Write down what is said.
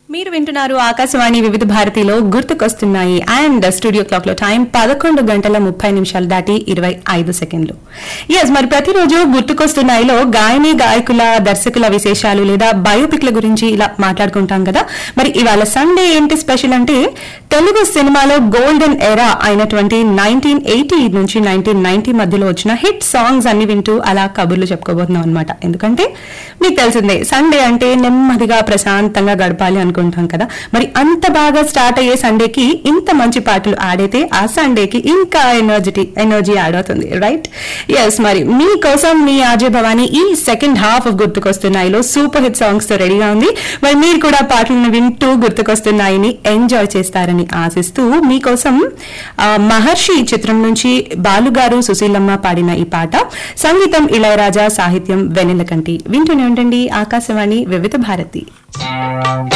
మీరు వింటున్నారు ఆకాశవాణి వివిధ భారతిలో గుర్తుకొస్తున్నాయి అండ్ స్టూడియో క్లాక్ లో టైం పదకొండు గంటల ముప్పై నిమిషాలు దాటి ఇరవై ఐదు సెకండ్లు ఎస్ మరి ప్రతిరోజు గుర్తుకొస్తున్నాయిలో గాయని గాయకుల దర్శకుల విశేషాలు లేదా బయోపిక్ల గురించి ఇలా మాట్లాడుకుంటాం కదా మరి ఇవాళ సండే ఏంటి స్పెషల్ అంటే తెలుగు సినిమాలో గోల్డెన్ ఎరా అయినటువంటి నైన్టీన్ ఎయిటీ నుంచి నైన్టీన్ నైన్టీ మధ్యలో వచ్చిన హిట్ సాంగ్స్ అన్ని వింటూ అలా కబుర్లు చెప్పుకోబోతున్నాం అనమాట ఎందుకంటే మీకు తెలిసిందే సండే అంటే నెమ్మదిగా ప్రశాంతంగా గడపాలి అనుకుంటాం కదా మరి అంత బాగా స్టార్ట్ అయ్యే సండేకి ఇంత మంచి పాటలు ఆడైతే ఆ సండేకి ఇంకా ఎనర్జిటీ ఎనర్జీ యాడ్ అవుతుంది రైట్ ఎస్ మరి మీకోసం మీ ఆజయ్ భవాని ఈ సెకండ్ హాఫ్ ఆఫ్ గుర్తుకొస్తున్నాయిలో సూపర్ హిట్ సాంగ్స్ తో రెడీగా ఉంది మరి మీరు కూడా పాటలను వింటూ గుర్తుకొస్తున్నాయిని ఎంజాయ్ చేస్తారని ఆశిస్తూ మీకోసం ఆ, మహర్షి చిత్రం నుంచి బాలుగారు సుశీలమ్మ పాడిన ఈ పాట సంగీతం ఇళయరాజా సాహిత్యం వెన్నెలకంటి వింటూనే ఉండండి ఆకాశవాణి వివిధ భారతి